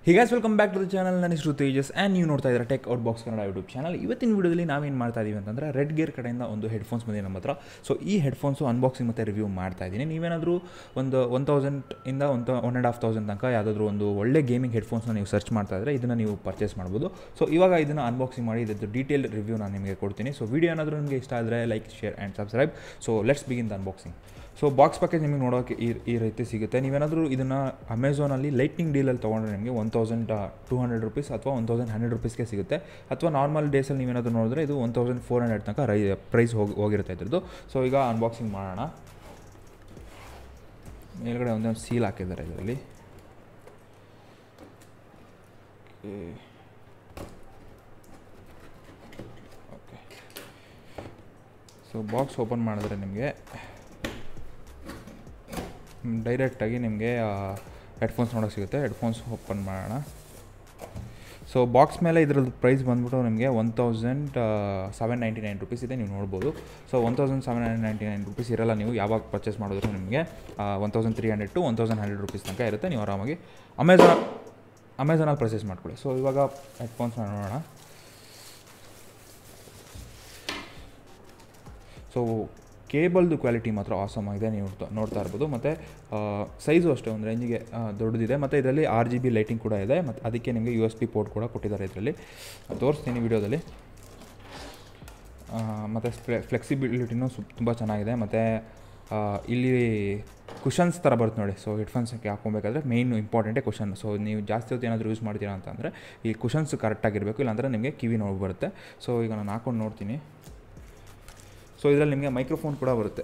ಹೀಗಾಸ್ welcome back to the channel ನನ್ನ ಹೆಸರು Tejas and ನೀವು ನೋಡ್ತಾ ಇದ್ದಾರೆ tech out box Kannada YouTube channel ಇವತ್ತಿನ ವಿಡಿಯೋದಲ್ಲಿ ನಾವೇನು ಮಾಡ್ತಾ ಇದೀವಿ ಅಂತಂದರೆ ರೆಡ್ ಗೇರ್ ಕಡೆಯಿಂದ ಒಂದು ಹೆಡ್ಫೋನ್ಸ್ ಬಂದಿದೆ ನಮ್ಮ ಹತ್ರ ಸೊ ಈ ಹೆಡ್ಫೋನ್ಸು ಅನ್ಬಾಕ್ಸಿಂಗ್ ಮತ್ತು ರಿವ್ಯೂ ಮಾಡ್ತಾ ಇದ್ದೀನಿ ನೀವೇನಾದರೂ ಒಂದು ಒನ್ ತೌಸಂಡ್ ಇಂದ ಒಂದು ಒನ್ ಆ್ಯಂಡ್ ಹಾಫ್ ತೌಸಂಡ್ ತನಕ ಯಾವುದಾದ್ರೂ ಒಂದು ಒಳ್ಳೆ ಗೇಮಿಂಗ್ ಹೆಡ್ಫೋನ್ಸ್ನ ನೀವು ಸರ್ಚ್ ಮಾಡ್ತಾ ಇದ್ದರೆ ಇದನ್ನು ನೀವು ಪರ್ಚೇಸ್ ಮಾಡ್ಬೋದು ಸೊ ಇವಾಗ ಇದನ್ನು ಅನ್ಬಾಕ್ಸಿಂಗ್ ಮಾಡಿ ಇದ್ರದ್ದು ಡೀಟೇಲ್ ರಿವ್ಯೂ ನಾನು ನಿಮಗೆ ಕೊಡ್ತೀನಿ ಸೊ ವಿಡಿಯೋ ಏನಾದರೂ ನಿಮಗೆ ಇಷ್ಟ ಆದರೆ like share and subscribe so let's begin the unboxing so box package ನಿಮಗೆ ನೋಡೋಕ್ಕೆ ಈ ಈ ರೀತಿ ಸಿಗುತ್ತೆ ನೀವೇನಾದರೂ ಇದನ್ನು ಅಮೆಝಾನಲ್ಲಿ ಲೈಟ್ನಿಂಗ್ ಡೀಲಲ್ಲಿ ತೊಗೊಂಡ್ರೆ ನಿಮಗೆ one thousand two hundred rupees ಅಥವಾ ಒನ್ ತೌಸಂಡ್ ಹಂಡ್ರೆಡ್ ರುಪೀಸ್ಗೆ ಸಿಗುತ್ತೆ ಅಥವಾ ನಾರ್ಮಲ್ ಡೇಸಲ್ಲಿ ನೀವೇನಾದರೂ ನೋಡಿದ್ರೆ ಇದು ಒನ್ ತೌಸಂಡ್ ಫೋರ್ ಹಂಡ್ರೆಡ್ ತನಕ ರೈ ಪ್ರೈಸ್ ಹೋಗಿ ಹೋಗಿರುತ್ತೆ ಇದ್ರದ್ದು ಸೊ ಈಗ ಅನ್ಬಾಕ್ಸಿಂಗ್ ಮಾಡೋಣ ಮೇಲ್ಗಡೆ ಒಂದೊಂದು ಸೀಲ್ ಹಾಕಿದ್ದಾರೆ ಇದರಲ್ಲಿ ಓಕೆ ಸೊ ಬಾಕ್ಸ್ ಓಪನ್ ಮಾಡಿದ್ರೆ ನಿಮಗೆ ಡೈರೆಕ್ಟಾಗಿ ನಿಮಗೆ ಹೆಡ್ಫೋನ್ಸ್ ನೋಡೋಕೆ ಸಿಗುತ್ತೆ ಹೆಡ್ಫೋನ್ಸ್ ಓಪನ್ ಮಾಡೋಣ ಸೊ ಬಾಕ್ಸ್ ಮೇಲೆ ಇದ್ರದ್ದು ಪ್ರೈಸ್ ಬಂದ್ಬಿಟ್ಟು ನಿಮಗೆ one thousand seven ninety nine rupees ಇದೆ ನೀವು ನೋಡ್ಬೋದು so one thousand seven ninety nine rupees ಇರಲ್ಲ ನೀವು ಯಾವಾಗ ಪರ್ಚೇಸ್ ಮಾಡಿದ್ರು ನಿಮಗೆ one thousand three hundred to one thousand hundred rupees ತನಕ ಇರುತ್ತೆ ನೀವು ಆರಾಮಾಗಿ ಅಮೆಝಾನ್ ಅಮೆಝಾನಲ್ಲಿ ಪರ್ಚೇಸ್ ಮಾಡ್ಕೊಳ್ಳಿ ಸೊ ಇವಾಗ ಹೆಡ್ಫೋನ್ಸ್ನ ನೋಡೋಣ ಸೊ ಕೇಬಲ್ದು ಕ್ವಾಲಿಟಿ ಮಾತ್ರ ಆಸಮ್ ಆಗಿದೆ ನೀವು ನೋಡ್ತಾ- ನೋಡ್ತಾ ಇರ್ಬೋದು ಮತ್ತು ಸೈಜು ಅಷ್ಟೇ ಒಂದು ರೇಂಜಿಗೆ ದೊಡ್ಡದಿದೆ ಮತ್ತು ಇದರಲ್ಲಿ ಆರ್ ಜಿ ಬಿ ಲೈಟಿಂಗ್ ಕೂಡ ಇದೆ ಮತ್ತು ಅದಕ್ಕೆ ನಿಮಗೆ ಯು ಎಸ್ ಪಿ ಪೋರ್ಟ್ ಕೂಡ ಕೊಟ್ಟಿದ್ದಾರೆ ಇದರಲ್ಲಿ ತೋರಿಸ್ತೀನಿ ವಿಡಿಯೋದಲ್ಲಿ ಮತ್ತು ಫ್ಲೆಕ್ಸಿಬಿಲಿಟಿನೂ ಸು ತುಂಬ ಚೆನ್ನಾಗಿದೆ ಮತ್ತು ಇಲ್ಲಿ ಕುಷನ್ಸ್ ಥರ ಬರುತ್ತೆ ನೋಡಿ ಸೊ ಹೆಡ್ಫೋನ್ಸ್ಗೆ ಹಾಕೊಬೇಕಾದ್ರೆ ಮೇಯ್ನ್ ಇಂಪಾರ್ಟೆಂಟೇ ಕುಷನ್ ಸೊ ನೀವು ಜಾಸ್ತಿ ಹೊತ್ತು ಏನಾದರೂ ಯೂಸ್ ಮಾಡ್ತೀರಾ ಅಂತಂದರೆ ಈ ಕುಷನ್ಸ್ ಕರೆಕ್ಟಾಗಿರಬೇಕು ಇಲ್ಲಾಂದರೆ ನಿಮಗೆ ಕಿವಿ ನೋವು ಬರುತ್ತೆ ಸೊ ಈಗ ನಾನು ಹಾಕೊಂಡು ನೋಡ್ತೀನಿ ಸೊ ಇದರಲ್ಲಿ ನಿಮಗೆ ಮೈಕ್ರೋಫೋನ್ ಕೂಡ ಬರುತ್ತೆ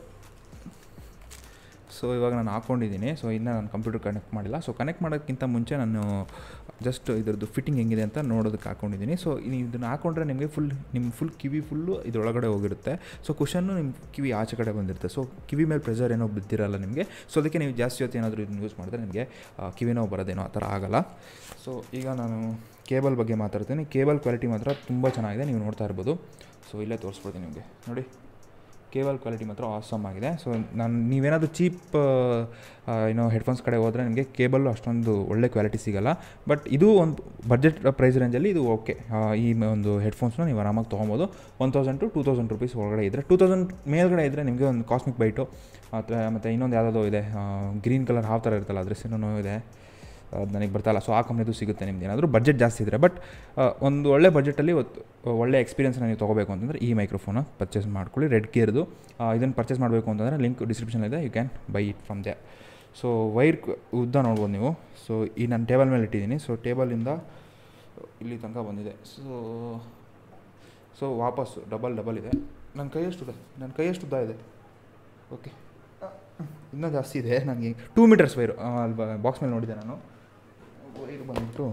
ಸೊ ಇವಾಗ ನಾನು ಹಾಕ್ಕೊಂಡಿದ್ದೀನಿ ಸೊ ಇನ್ನು ನಾನು ಕಂಪ್ಯೂಟರ್ ಕನೆಕ್ಟ್ ಮಾಡಿಲ್ಲ ಸೊ ಕನೆಕ್ಟ್ ಮಾಡೋಕ್ಕಿಂತ ಮುಂಚೆ ನಾನು ಜಸ್ಟ್ ಇದ್ರದ್ದು ಫಿಟ್ಟಿಂಗ್ ಹೆಂಗಿದೆ ಅಂತ ನೋಡೋದಕ್ಕೆ ಹಾಕ್ಕೊಂಡಿದ್ದೀನಿ ಸೊ ನೀವು ಇದನ್ನು ಹಾಕ್ಕೊಂಡ್ರೆ ನಿಮಗೆ ಫುಲ್ ನಿಮ್ಮ ಫುಲ್ ಕಿವಿ ಫುಲ್ಲು ಇದರೊಳಗಡೆ ಹೋಗಿರುತ್ತೆ ಸೊ ಕುಷನ್ನು ನಿಮ್ಮ ಕಿವಿ ಆಚೆ ಕಡೆ ಬಂದಿರುತ್ತೆ ಸೊ ಕಿವಿ ಮೇಲೆ ಪ್ರೆಷರ್ ಏನೋ ಬಿದ್ದಿರಲ್ಲ ನಿಮಗೆ ಸೊ ಅದಕ್ಕೆ ನೀವು ಜಾಸ್ತಿ ಹೊತ್ತು ಏನಾದರೂ ಇದನ್ನು ಯೂಸ್ ಮಾಡಿದ್ರೆ ನಿಮಗೆ ಕಿವಿ ನೋವು ಬರೋದೇನೋ ಆ ಥರ ಆಗಲ್ಲ ಸೊ ಈಗ ನಾನು ಕೇಬಲ್ ಬಗ್ಗೆ ಮಾತಾಡ್ತೀನಿ ಕೇಬಲ್ ಕ್ವಾಲಿಟಿ ಮಾತ್ರ ತುಂಬ ಚೆನ್ನಾಗಿದೆ ನೀವು ನೋಡ್ತಾ ಇರ್ಬೋದು ಸೊ ಇಲ್ಲೇ ತೋರಿಸ್ಬಿಡ್ತೀನಿ ನಿಮಗೆ ನೋಡಿ ಕೇಬಲ್ ಕ್ವಾಲಿಟಿ ಮಾತ್ರ ಆಸಮ್ ಆಗಿದೆ ಸೊ ನಾನು ನೀವೇನಾದರೂ ಚೀಪ್ ಏನೋ ಹೆಡ್ಫೋನ್ಸ್ ಕಡೆ ಹೋದರೆ ನಿಮಗೆ ಕೇಬಲ್ ಅಷ್ಟೊಂದು ಒಳ್ಳೆ ಕ್ವಾಲಿಟಿ ಸಿಗಲ್ಲ ಬಟ್ ಇದು ಒಂದು ಬಡ್ಜೆಟ್ ಪ್ರೈಸ್ ರೇಂಜಲ್ಲಿ ಇದು ಓಕೆ ಈ ಮ- ಒಂದು ಹೆಡ್ಫೋನ್ಸ್ನ ನೀವು ಆರಾಮಾಗಿ ತೊಗೊಬೋದು one thousand to two thousand rupees ಒಳಗಡೆ ಇದ್ದರೆ ಟೂ ತೌಸಂಡ್ ಮೇಲ್ಗಡೆ ಇದ್ದರೆ ನಿಮಗೆ ಒಂದು ಕಾಸ್ಮಿಕ್ ಬೈಟು ಅಥವಾ ಮತ್ತು ಇನ್ನೊಂದು ಯಾವುದಾದ್ರು ಇದೆ ಗ್ರೀನ್ ಕಲರ್ ಹಾವ್ ಥರ ಇರುತ್ತಲ್ಲ ಅದ್ರ ಹೆಸರು ಇದೆ ಅದು ನನಗೆ ಬರ್ತಾಯಿಲ್ಲ ಸೊ ಆ ಕಂಪ್ನಿದು ಸಿಗುತ್ತೆ ನಿಮ್ದು ಏನಾದರೂ ಬಡ್ಜೆಟ್ ಜಾಸ್ತಿ ಇದ್ದರೆ ಬಟ್ ಒಂದು ಒಳ್ಳೆ ಬಡ್ಜೆಟಲ್ಲಿ ಒಳ್ಳೆ ಎಕ್ಸ್ಪೀರಿಯನ್ಸ್ನ ನೀವು ತೊಗೋಬೇಕು ಅಂತಂದರೆ ಈ ಮೈಕ್ರೋಫೋನ ಪರ್ಚೇಸ್ ಮಾಡ್ಕೊಳ್ಳಿ ರೆಡ್ ಗೇರ್ದು ಇದನ್ನು ಪರ್ಚೇಸ್ ಮಾಡಬೇಕು ಅಂತಂದರೆ ಲಿಂಕ್ ಡಿಸ್ಕ್ರಿಪ್ಷನ್ ಇದೆ you can buy it from there so wire ಉದ್ದ ನೋಡ್ಬೋದು ನೀವು ಸೊ ಈ ನಾನು ಟೇಬಲ್ ಮೇಲೆ ಇಟ್ಟಿದ್ದೀನಿ ಸೊ ಟೇಬಲಿಂದ ಇಲ್ಲಿ ತನಕ ಬಂದಿದೆ ಸೊ ಸೊ ವಾಪಸ್ಸು ಡಬಲ್ ಡಬಲ್ ಇದೆ ನನ್ನ ಕೈಯಷ್ಟು ನನ್ನ ಕೈಯಷ್ಟು ಉದ್ದ ಇದೆ ಓಕೆ ಇನ್ನೂ ಜಾಸ್ತಿ ಇದೆ ನನಗೆ ಟೂ ಮೀಟರ್ಸ್ ವೈರು ಅಲ್ಲಿ ಬಾಕ್ಸ್ ಮೇಲೆ ನೋಡಿದೆ ನಾನು ವೈರ್ ಬಂದ್ಬಿಟ್ಟು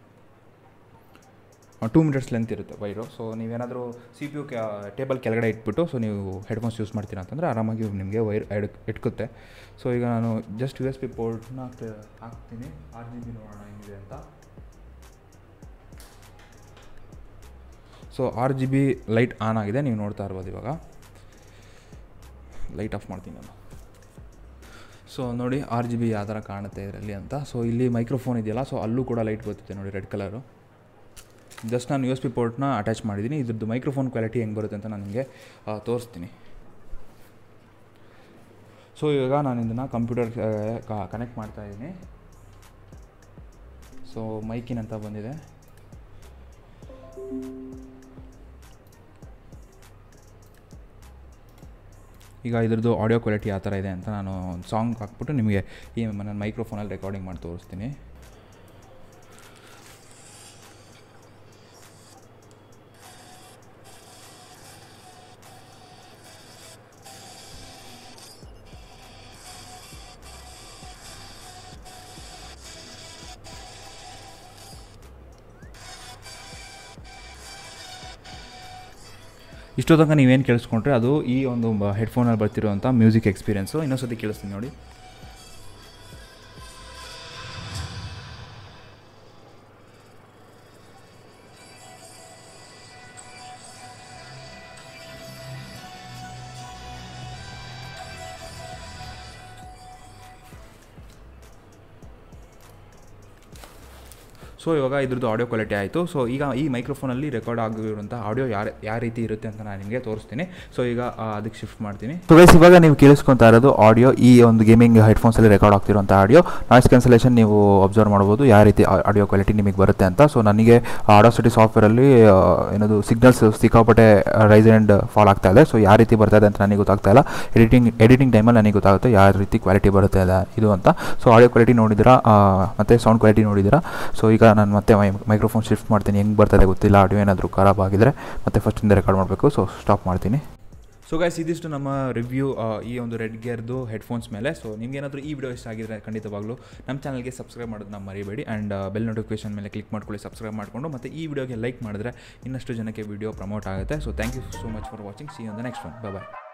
ಟೂ ಮೀಟರ್ಸ್ ಲೆಂತ್ ಇರುತ್ತೆ ವೈರು ಸೊ ನೀವೇನಾದರೂ ಸಿ ಪಿ ಯು ಟೇಬಲ್ ಕೆಳಗಡೆ ಇಟ್ಬಿಟ್ಟು ಸೊ ನೀವು ಹೆಡ್ಫೋನ್ಸ್ ಯೂಸ್ ಮಾಡ್ತೀರಾ ಅಂತಂದರೆ ಆರಾಮಾಗಿ ನಿಮಗೆ ವೈರ್ ಎಡ್ ಇಟ್ಕುತ್ತೆ ಸೊ ಈಗ ನಾನು ಜಸ್ಟ್ ಯು ಎಸ್ ಪಿ ಪೋರ್ಟ್ನ ಹಾಕ್ತೀನಿ ಆರ್ ಜಿ ಬಿ ನೋಡೋಣ ಹೆಂಗಿದೆ ಅಂತ so R G B light on ಆಗಿದೆ ನೀವು ನೋಡ್ತಾ ಇರ್ಬೋದು ಇವಾಗ ಲೈಟ್ ಆಫ್ ಮಾಡ್ತೀನಿ ನಾನು ಸೊ ನೋಡಿ ಆರ್ ಜಿ ಬಿ ಯಾವ ಥರ ಕಾಣುತ್ತೆ ಇದರಲ್ಲಿ ಅಂತ ಸೊ ಇಲ್ಲಿ ಮೈಕ್ರೋಫೋನ್ ಇದೆಯಲ್ಲ ಸೊ ಅಲ್ಲೂ ಕೂಡ ಲೈಟ್ ಬರ್ತಿದೆ ನೋಡಿ ರೆಡ್ ಕಲರು ಜಸ್ಟ್ ನಾನು ಯು ಎಸ್ ಪಿ ಪೋರ್ಟ್ನ ಅಟ್ಯಾಚ್ ಮಾಡಿದ್ದೀನಿ ಇದ್ರದ್ದು ಮೈಕ್ರೋಫೋನ್ ಕ್ವಾಲಿಟಿ ಹೆಂಗೆ ಬರುತ್ತೆ ಅಂತ ನಾನು ನಿಮಗೆ ತೋರಿಸ್ತೀನಿ ಸೊ ಇವಾಗ ನಾನು ಇದನ್ನು ಕಂಪ್ಯೂಟರ್ ಕನೆಕ್ಟ್ ಮಾಡ್ತಾ ಇದ್ದೀನಿ ಸೊ ಮೈಕಿನ್ ಅಂತ ಬಂದಿದೆ ಈಗ ಇದ್ರದ್ದು ಆಡಿಯೋ ಕ್ವಾಲಿಟಿ ಯಾವ ಥರ ಇದೆ ಅಂತ ನಾನು ಒಂದು ಸಾಂಗ್ ಹಾಕ್ಬಿಟ್ಟು ನಿಮಗೆ ಈ ನನ್ನ ಮೈಕ್ರೋಫೋನಲ್ಲಿ ರೆಕಾರ್ಡಿಂಗ್ ಮಾಡಿ ತೋರಿಸ್ತೀನಿ ಇಷ್ಟೋ ತನಕ ನೀವೇನು ಕೇಳಿಸ್ಕೊಂಡ್ರೆ ಅದು ಈ ಒಂದು ಹೆಡ್ಫೋನಲ್ಲಿ ಬರ್ತಿರೋಂಥ ಮ್ಯೂಸಿಕ್ ಎಕ್ಸ್ಪೀರಿಯೆನ್ಸು ಇನ್ನೊಂದ್ಸತಿ ಕೇಳಿಸ್ತೀನಿ ನೋಡಿ ಸೊ ಸೊ ಇವಾಗ ಇದ್ರದ್ದು ಆಡಿಯೋ ಕ್ವಾಲಿಟಿ ಆಯಿತು ಸೊ ಈಗ ಈ ಮೈಕ್ರೋಫೋನಲ್ಲಿ ರೆಕಾರ್ಡ್ ಆಗಿರುವಂಥ ಆಡಿಯೋ ಯಾರು ಯಾವ ರೀತಿ ಇರುತ್ತೆ ಅಂತ ನಾನು ನಿಮಗೆ ತೋರಿಸ್ತೀನಿ ಸೊ ಈಗ ಆ, ಅದಕ್ಕೆ ಶಿಫ್ಟ್ ಮಾಡ್ತೀನಿ ಸೊ ಗೈಸ್ ಇವಾಗ ನೀವು ಕೇಳಿಸ್ಕೊತಾ ಇರೋದು ಆಡಿಯೋ ಈ ಒಂದು ಗೇಮಿಂಗ್ ಹೆಡ್ಫೋನ್ಸಲ್ಲಿ ರೆಕಾರ್ಡ್ ಆಗ್ತಿರುವಂಥ ಆಡಿಯೋ ನಾಯ್ಸ್ ಕ್ಯಾನ್ಸಲೇಷನ್ ನೀವು ಅಬ್ಸರ್ವ್ ಮಾಡ್ಬೋದು ಯಾವ ರೀತಿ ಆಡಿಯೋ ಕ್ವಾಲಿಟಿ ನಿಮಗೆ ಬರುತ್ತೆ ಅಂತ ಸೊ ನನಗೆ ಆಡೋಸಿಟಿ ಸಾಫ್ಟ್ವೇರಲ್ಲಿ ಏನದು ಸಿಗ್ನಲ್ಸ್ ಸಿಕ್ಕಾಪಟ್ಟೆ ರೈಸ್ ಆ್ಯಂಡ್ ಫಾಲ್ ಆಗ್ತಾ ಇದೆ ಸೊ ಯಾವ ರೀತಿ ಬರ್ತಾ ಇದೆ ಅಂತ ನನಗೆ ಗೊತ್ತಾಗ್ತಾ ಇಲ್ಲ ಎಡಿಟಿಂಗ್ ಎಡಿಟಿಂಗ್ ಟೈಮಲ್ಲಿ ನನಗೆ ಗೊತ್ತಾಗುತ್ತೆ ಯಾವ ರೀತಿ ಕ್ವಾಲಿಟಿ ಬರುತ್ತೆ ಅದ ಇದು ಅಂತ ಸೊ ಆಡಿಯೋ ಕ್ವಾಲಿಟಿ ನೋಡಿದಿರಾ ಮತ್ತು ಸೌಂಡ್ ಕ್ವಾಲಿಟಿ ನೋಡಿದಿರಾ ಸೊ ಈಗ ನಾನು ಮತ್ತೆ ಮೈಕ್ರೋಫೋನ್ ಶಿಫ್ಟ್ ಮಾಡ್ತೀನಿ ಹೆಂಗೆ ಬರ್ತದೆ ಗೊತ್ತಿಲ್ಲ ಆಡಿಯೋ ಏನಾದರೂ ಖರಾಬ್ ಆಗಿದ್ರೆ ಮತ್ತೆ ಫಸ್ಟಿಂದ ರೆಕಾರ್ಡ್ ಮಾಡಬೇಕು ಸೊ ಸ್ಟಾಪ್ ಮಾಡ್ತೀನಿ ಸೊ ಗೈಸ್ ಇದಿಷ್ಟು ನಮ್ಮ ರಿವ್ಯೂ ಈ ಒಂದು ರೆಡ್ ಗೇರ್ದು ಹೆಡ್ಫೋನ್ಸ್ ಮೇಲೆ ಸೊ ನಿಮಗೇನಾದರೂ ಈ ವಿಡಿಯೋ ಇಷ್ಟ ಆಗಿದ್ರೆ ಖಂಡಿತವಾಗ್ಲೂ ನಮ್ಮ ಚಾನಲ್ಗೆ ಸಬ್ಸ್ಕ್ರೈಬ್ ಮಾಡೋದನ್ನ ಮರಿಬೇಡಿ ಆ್ಯಂಡ್ ಬೆಲ್ ನೋಟಿಫಿಕೇಶನ್ ಮೇಲೆ ಕ್ಲಿಕ್ ಮಾಡ್ಕೊಳ್ಳಿ ಸಬ್ಸ್ಕ್ರೈಬ್ ಮಾಡಿಕೊಂಡು ಮತ್ತು ಈ ವಿಡಿಯೋಗೆ ಲೈಕ್ ಮಾಡಿದ್ರೆ ಇನ್ನಷ್ಟು ಜನಕ್ಕೆ ವಿಡಿಯೋ ಪ್ರಮೋಟ್ ಆಗುತ್ತೆ so thank you so much for watching see on the next one bye